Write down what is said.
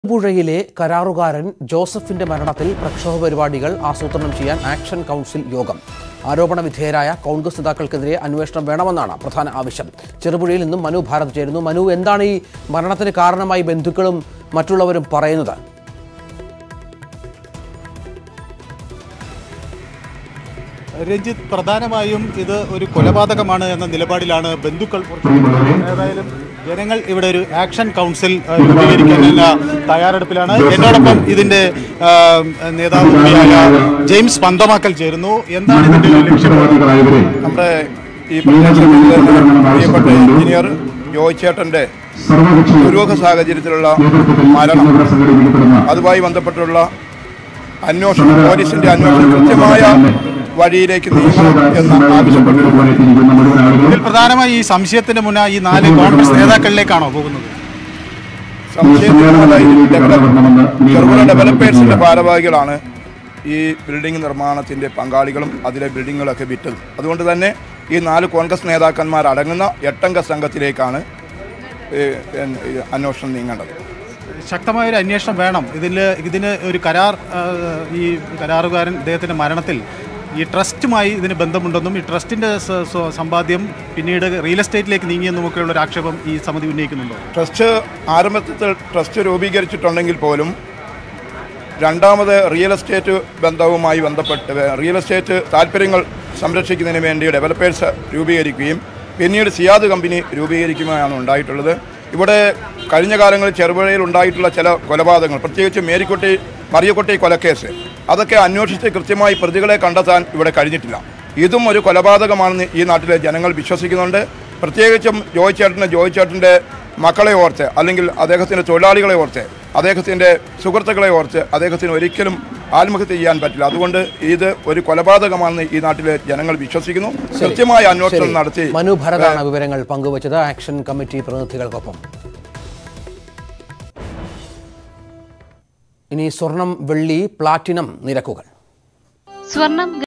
പുഴയിലെ കരാറുകാരൻ ജോസഫിന്റെ മരണത്തിൽ പ്രക്ഷോഭ പരിപാടികൾ ആസൂത്രണം ചെയ്യാൻ ആക്ഷൻ കൗൺസിൽ യോഗം ആരോപണ വിധേയരായ കോൺഗ്രസ് നേതാക്കൾക്കെതിരെ അന്വേഷണം വേണമെന്നാണ് പ്രധാന ആവശ്യം ചെറുപുഴയിൽ നിന്നും മനു ഭാരത് ചേരുന്നു മനു എന്താണ് ഈ മരണത്തിന് കാരണമായി ബന്ധുക്കളും മറ്റുള്ളവരും പറയുന്നത് രഞ്ജിത്ത് പ്രധാനമായും ഇത് ഒരു കൊലപാതകമാണ് എന്ന നിലപാടിലാണ് ബന്ധുക്കൾ പുറത്തുവിടുന്നത്. ഏതായാലും ജനങ്ങൾ ഇവിടെ ഒരു ആക്ഷൻ കൗൺസിൽ ആ, രൂപീകരിക്കാനുള്ള തയ്യാറെടുപ്പിലാണ് എന്നോടൊപ്പം ഇതിന്റെ ആ, നേതാവ് കൂടിയായ ജെയിംസ് പന്തമാക്കൽ ചേരുന്നു എന്താണ് ഇതിന്റെ ഒരു ലക്ഷ്യം നമ്മുടെ ഈ പ്രദേശത്തിന്റെ പ്രിയപ്പെട്ട എഞ്ചിനീയർ ജോയ് ചേട്ടന്റെ ദുരൂഹ സാഹചര്യത്തിലുള്ള മരണം അതുമായി ബന്ധപ്പെട്ടുള്ള അന്വേഷണം പോലീസിന്റെ അന്വേഷണം കൃത്യമായ വഴിയിലേക്ക് നീങ്ങണം എന്ന് ആവശ്യപ്പെട്ടു ഇതിൽ പ്രധാനമായി ഈ സംശയത്തിന് മുന്നേ ഈ നാല് കോൺഗ്രസ് നേതാക്കളിലേക്കാണോ പോകുന്നത് സംശയത്തിനുള്ള ഈ ഡെവലപ്പ് ചെറുപുഴ ഡെവലപ്പേഴ്സിന്റെ ഭാരവാഹികളാണ് ഈ ബിൽഡിംഗ് നിർമ്മാണത്തിന്റെ പങ്കാളികളും അതിലെ ബിൽഡിങ്ങുകളൊക്കെ വിറ്റത് അതുകൊണ്ട് തന്നെ ഈ നാല് കോൺഗ്രസ് നേതാക്കന്മാർ അടങ്ങുന്ന എട്ടംഗ സംഘത്തിലേക്കാണ് ഈ, ഈ അന്വേഷണം നീങ്ങേണ്ടത് ശക്തമായ ഒരു അന്വേഷണം വേണം ഇതിൽ ഇതിന് ഒരു കരാർ ആ, ഈ കരാറുകാരൻ ഇദ്ദേഹത്തിൻ്റെ മരണത്തിൽ ഈ ട്രസ്റ്റുമായി ഇതിന് ബന്ധമുണ്ടെന്നും ഈ ട്രസ്റ്റിൻ്റെ സ- സ- സമ്പാദ്യം പിന്നീട് റിയൽ എസ്റ്റേറ്റിലേക്ക് നീങ്ങിയെന്നുമൊക്കെയുള്ള ഒരു ആക്ഷേപം ഈ സമിതി ഉന്നയിക്കുന്നുണ്ടോ ട്രസ്റ്റ് ആരംഭത്തിൽ ട്രസ്റ്റ് രൂപീകരിച്ചിട്ടുണ്ടെങ്കിൽ പോലും രണ്ടാമത് റിയൽ എസ്റ്റേറ്റ് ബന്ധവുമായി ബന്ധപ്പെട്ട് റിയൽ എസ്റ്റേറ്റ് താല്പര്യങ്ങൾ സംരക്ഷിക്കുന്നതിന് വേണ്ടി ഡെവലപ്പേഴ്സ് രൂപീകരിക്കുകയും പിന്നീട് സിയാദ് കമ്പനി രൂപീകരിക്കുകയാണ് ഉണ്ടായിട്ടുള്ളത് ഇവിടെ കഴിഞ്ഞ കാലങ്ങളിൽ ചെറുപുഴയിൽ ഉണ്ടായിട്ടുള്ള ചില കൊലപാതകങ്ങൾ പ്രത്യേകിച്ച് മേരിക്കുട്ടി മറിയക്കുട്ടി കൊലക്കേസ് അതൊക്കെ അന്വേഷിച്ച് കൃത്യമായി പ്രതികളെ കണ്ടെത്താൻ ഇവിടെ കഴിഞ്ഞിട്ടില്ല ഇതും ഒരു കൊലപാതകമാണെന്ന് ഈ നാട്ടിലെ ജനങ്ങൾ വിശ്വസിക്കുന്നുണ്ട് പ്രത്യേകിച്ചും ജോയ് ചേട്ടന് ജോയ് ചേട്ടൻ്റെ മക്കളെ ഓർത്ത് അല്ലെങ്കിൽ അദ്ദേഹത്തിൻ്റെ തൊഴിലാളികളെ ഓർത്ത് അദ്ദേഹത്തിൻ്റെ സുഹൃത്തുക്കളെ ഓർത്ത് അദ്ദേഹത്തിന് ഒരിക്കലും ആത്മഹത്യ ചെയ്യാൻ പറ്റില്ല അതുകൊണ്ട് ഇത് ഒരു കൊലപാതകമാണെന്ന് ഈ നാട്ടിലെ ജനങ്ങൾ വിശ്വസിക്കുന്നു കൃത്യമായ അന്വേഷണം ശരി. നടത്തി മനു ഭരതാണ് വിവരങ്ങൾ പങ്കുവച്ചത് ആക്ഷൻ കമ്മിറ്റി പ്രതിനിധികൾക്കൊപ്പം ഇനി സ്വർണം വെള്ളി പ്ലാറ്റിനം നിരക്കുകൾ സ്വർണം